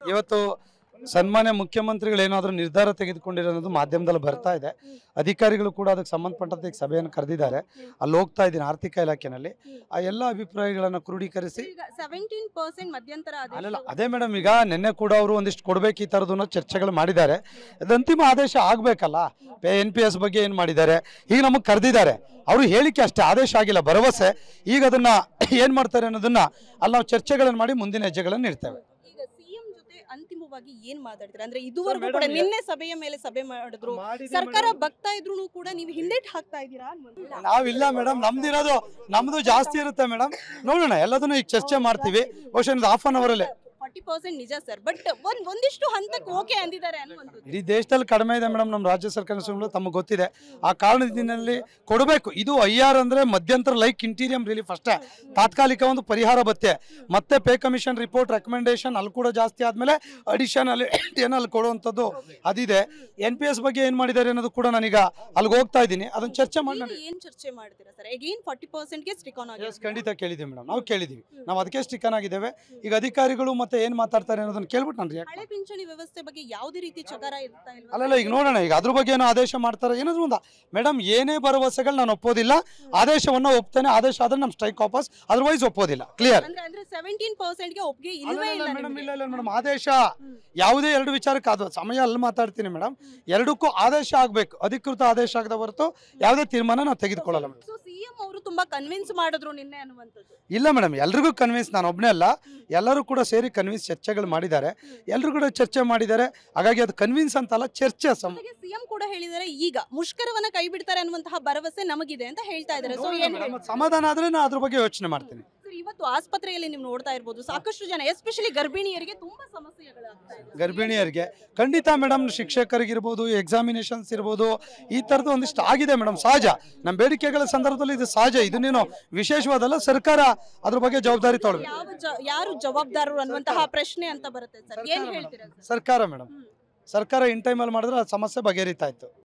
ಇವತ್ತು ಸನ್ಮಾನ್ಯ ಮುಖ್ಯಮಂತ್ರಿಗಳು ಏನಾದರೂ ನಿರ್ಧಾರ ತೆಗೆದುಕೊಂಡಿರೋದು ಮಾಧ್ಯಮದಲ್ಲಿ ಬರ್ತಾ ಇದೆ ಅಧಿಕಾರಿಗಳು ಕೂಡ ಅದಕ್ಕೆ ಸಂಬಂಧಪಟ್ಟಂತೆ ಈಗ ಸಭೆಯನ್ನು ಕರೆದಿದ್ದಾರೆ ಅಲ್ಲಿ ಹೋಗ್ತಾ ಇದ್ದೀನಿ ಆರ್ಥಿಕ ಇಲಾಖೆನಲ್ಲಿ ಆ ಎಲ್ಲ ಅಭಿಪ್ರಾಯಗಳನ್ನು ಕ್ರೋಢೀಕರಿಸಿ ಈಗ ಸೆವೆಂಟೀನ್ ಪರ್ಸೆಂಟ್ ಮಧ್ಯಂತರ ಆದೇಶ ಅಲ್ಲಲ್ಲ ಅದೇ ಮೇಡಮ್ ಈಗ ನಿನ್ನೆ ಕೂಡ ಅವರು ಒಂದಿಷ್ಟು ಕೊಡ್ಬೇಕು ಈ ಥರದ್ದು ಚರ್ಚೆಗಳು ಮಾಡಿದ್ದಾರೆ ಅದು ಅಂತಿಮ ಆದೇಶ ಆಗಬೇಕಲ್ಲ ಎನ್ ಪಿ ಎಸ್ ಬಗ್ಗೆ ಏನು ಮಾಡಿದ್ದಾರೆ ಈಗ ನಮಗೆ ಕರೆದಿದ್ದಾರೆ ಅವರು ಹೇಳಿಕೆ ಅಷ್ಟೇ ಆದೇಶ ಆಗಿಲ್ಲ ಭರವಸೆ ಈಗ ಅದನ್ನ ಏನು ಮಾಡ್ತಾರೆ ಅನ್ನೋದನ್ನ ಅಲ್ಲಿ ನಾವು ಚರ್ಚೆಗಳನ್ನು ಮಾಡಿ ಮುಂದಿನ ಹೆಜ್ಜೆಗಳನ್ನು ಇಡ್ತೇವೆ ಈಗ ಸಿಎಂ ಜೊತೆ ಅಂತಿಮವಾಗಿ ಏನ್ ಮಾತಾಡ್ತೀರಾ ಅಂದ್ರೆ ಇದುವರೆಗೂ madam, ಕೂಡ ಯಾ- ನಿನ್ನೆ ಸಭೆಯ ಮೇಲೆ ಸಭೆ ಮಾಡಿದ್ರು ಸರ್ಕಾರ ಬಗ್ತಾ ಇದ್ರು ಕೂಡ ನೀವು ಹಿಂದೇಟ್ ಹಾಕ್ತಾ ಇದ್ದೀರಾ ಅನ್ನುವಂಥದ್ದು. ನಾವಿಲ್ಲ ಮೇಡಮ್ ನಮ್ದಿರೋದು ನಮ್ದು ಜಾಸ್ತಿ ಇರುತ್ತೆ ಮೇಡಮ್ ನೋಡೋಣ ಎಲ್ಲದನ್ನು ಈಗ ಚರ್ಚೆ ಮಾಡ್ತೀವಿ ಬಹುಶಃ ಹಾಫ್ ಅನ್ ಅವರಲ್ಲಿ ಫಾರ್ಟಿ ಪರ್ಸೆಂಟ್ ನಿಜ ಸರ್ ಬಟ್ ಒಂದ್ ಒಂದಿಷ್ಟು ಹಂತಕ್ಕೆ ಓಕೆ ಅಂದಿದ್ದಾರೆ ಅನ್ನುವಂಥದ್ದು ಇಡೀ ದೇಶದಲ್ಲಿ ಕಡಿಮೆ ಇದೆ ಮೇಡಮ್ ನಮ್ಮ ರಾಜ್ಯ ಸರ್ಕಾರ ಸುಮ್ಮನೆ ತಮಗೆ ಗೊತ್ತಿದೆ ಆ ಕಾರಣದಿಂದಲ್ಲಿ ಕೊಡಬೇಕು ಇದು ಐ ಆರ್ ಅಂದರೆ ಮಧ್ಯಂತರ ಲೈಕ್ ಇಂಟೀರಿಯಂ ರಿಲೀಫ್ ಅಷ್ಟೇ ತಾತ್ಕಾಲಿಕ ಒಂದು ಪರಿಹಾರ ಭತ್ಯೆ ಮತ್ತೆ ಪೇ ಕಮಿಷನ್ ರಿಪೋರ್ಟ್ ರೆಕಮೆಂಡೇಶನ್ ಅಲ್ಲಿ ಕೂಡ ಜಾಸ್ತಿ ಆದಮೇಲೆ ಅಡಿಷನ್ ಅಲ್ಲಿ ಏನಲ್ಲಿ ಕೊಡುವಂಥದ್ದು ಅದಿದೆ ಎನ್ ಪಿ ಎಸ್ ಬಗ್ಗೆ ಏನು ಮಾಡಿದ್ದಾರೆ ಅನ್ನೋದು ಕೂಡ ನಾನೀಗ ಅಲ್ಲಿಗೆ ಹೋಗ್ತಾ ಇದ್ದೀನಿ ಅದನ್ನು ಚರ್ಚೆ ಮಾಡಿ ಈಗ ಏನ್ ಚರ್ಚೆ ಮಾಡ್ತೀರಾ ಸರ್ ಎಗೇನ್ ಫಾರ್ಟಿ ಪರ್ಸೆಂಟ್ಗೆ ಸ್ಟಿಕ್ ಆನ್ ಆಗಿ ಎಸ್ ಖಂಡಿತ ಕೇಳಿದ್ದೀವಿ ಮೇಡಮ್ ನಾವು ಕೇಳಿದ್ದೀವಿ ನಾವು ಅದಕ್ಕೆ ಸ್ಟಿಕ್ಕನ್ ಆಗಿದ್ದೇವೆ ಈಗ ಅಧಿಕಾರಿಗಳು ಮತ್ತೆ ಏನು ಮಾತಾಡ್ತಾರೆ ಅನ್ನೋದನ್ನ ಕೇಳ್ಬಿಟ್ಟು ನಾನು ರಿಯಾಕ್ಟ್ ಹಳೆ ಪಿಂಚಣಿ ವ್ಯವಸ್ಥೆ ಬಗ್ಗೆ ಯಾವುದೇ ರೀತಿ ಚಕಾರ ಇರ್ತಾ ಇಲ್ವಾ ಅಲ್ಲಲ್ಲ ಈಗ ನೋಡೋಣ ಈಗ ಅದ್ರ ಬಗ್ಗೆ ಏನೋ ಆದೇಶ ಮಾಡ್ತಾರೆ ಏನಾದ್ರು ಒಂದು ಮೇಡಮ್ ಏನೇ ಭರವಸೆಗಳು ನಾನು ಒಪ್ಪೋದಿಲ್ಲ ಆದೇಶವನ್ನು ಒಪ್ತೇನೆ ಆದೇಶ ಆದ್ರೆ ನಮ್ಮ ಸ್ಟ್ರೈಕ್ ವಾಪಸ್ ಅದರ್ವೈಸ್ ಒಪ್ಪೋದಿಲ್ಲ ಕ್ಲಿಯರ್ ಅಂದ್ರೆ ಅಂದ್ರೆ ಸೆವೆಂಟೀನ್ ಪರ್ಸೆಂಟ್ಗೆ ಒಪ್ಪಿಗೆ ಇಲ್ವೇ ಇಲ್ಲ ಮೇಡಮ್ ನಿಮ್ಗೆ. ಇಲ್ಲ ಇಲ್ಲ ಮೇಡಮ್ ಆದೇಶ ಯಾವುದೇ ಎರಡು ವಿಚಾರಕ್ಕೆ ಅದು ಸಮಯ ಅಲ್ಲಿ ಮಾತಾಡ್ತೀನಿ ಮೇಡಮ್ ಎರಡಕ್ಕೂ ಆದೇಶ ಆಗಬೇಕು ಅಧಿಕೃತ ಆದೇಶ ಆಗದ ಹೊರತು ಯಾವುದೇ ತೀರ್ಮಾನ ನಾವು ತೆಗೆದುಕೊಳ್ಳಲ್ಲ ಮೇಡಮ್ ಸೊ ಸಿಎಂ ಅವರು ತುಂಬಾ ಕನ್ವಿನ್ಸ್ ಮಾಡಿದ್ರು ನಿನ್ನೆ ಅನ್ನುವಂಥದ್ದು ಇಲ್ಲ ಮೇಡಮ್ ಎಲ್ರಿಗೂ ಕನ್ವಿನ್ಸ್ ನಾನು ಒಬ್ಬನೇ ಅಲ್ಲ ಎಲ್ಲರೂ ಕೂಡ ಸೇರಿ ಕನ್ವಿನ್ಸ್ ಚರ್ಚೆಗಳು ಮಾಡಿದ್ದಾರೆ ಎಲ್ಲರೂ ಕೂಡ ಚರ್ಚೆ ಮಾಡಿದ್ದಾರೆ ಹಾಗಾಗಿ ಅದು ಕನ್ವಿನ್ಸ್ ಅಂತಲ್ಲ ಚರ್ಚೆ ಸಮ ಜೊತೆಗೆ ಸಿಎಂ ಕೂಡ ಹೇಳಿದ್ದಾರೆ ಈಗ ಮುಷ್ಕರವನ್ನ ಕೈ ಬಿಡ್ತಾರೆ ಅನ್ನುವಂತಹ ಭರವಸೆ ನಮಗಿದೆ ಅಂತ ಹೇಳ್ತಾ ಇದ್ದಾರೆ ಸೊ ಏನ್ ಮೇಡಮ್, ಸಮಾಧಾನ ಆದ್ರೆ ನಾನು ಅದ್ರ ಬಗ್ಗೆ ಯೋಚನೆ ಮಾಡ್ತೀನಿ ಸರ್ ಇವತ್ತು ಆಸ್ಪತ್ರೆಯಲ್ಲಿ ನೀವು ನೋಡ್ತಾ ಇರ್ಬೋದು ಸಾಕಷ್ಟು ಜನ ಎಸ್ಪೆಷಲಿ ಗರ್ಭಿಣಿಯರಿಗೆ ತುಂಬಾ ಸಮಸ್ಯೆಗಳಾಗ್ತಾ ಇದೆ ಗರ್ಭಿಣಿಯರಿಗೆ ಖಂಡಿತ ಮೇಡಮ್ ಶಿಕ್ಷಕರಿಗಿರ್ಬೋದು ಎಕ್ಸಾಮಿನೇಷನ್ಸ್ ಇರ್ಬೋದು ಈ ಥರದ್ದು ಒಂದಿಷ್ಟು ಆಗಿದೆ ಮೇಡಮ್ ಸಹಜ ನಮ್ಮ ಬೇಡಿಕೆಗಳ ಸಂದರ್ಭದಲ್ಲಿ ಇದು ಸಹಜ ಇದು ನೀನು ವಿಶೇಷವಾದಲ್ಲ ಸರ್ಕಾರ ಅದ್ರ ಬಗ್ಗೆ ಜವಾಬ್ದಾರಿ ತೊಗೊಳ್ಬೇಕು ಯಾವ ಜ- ಯಾರು ಜವಾಬ್ದಾರರು ಅನ್ನುವಂತಹ ಪ್ರಶ್ನೆ ಅಂತ ಬರುತ್ತೆ ಸರ್ ಏನ್ ಹೇಳ್ತೀರಾ ಸರ್ ಸರ್ಕಾರ ಮೇಡಮ್ ಸರ್ಕಾರ ಇನ್ ಟೈಮಲ್ಲಿ ಮಾಡಿದ್ರೆ ಆ ಸಮಸ್ಯೆ ಬಗೆಹರಿತಾ ಇತ್ತು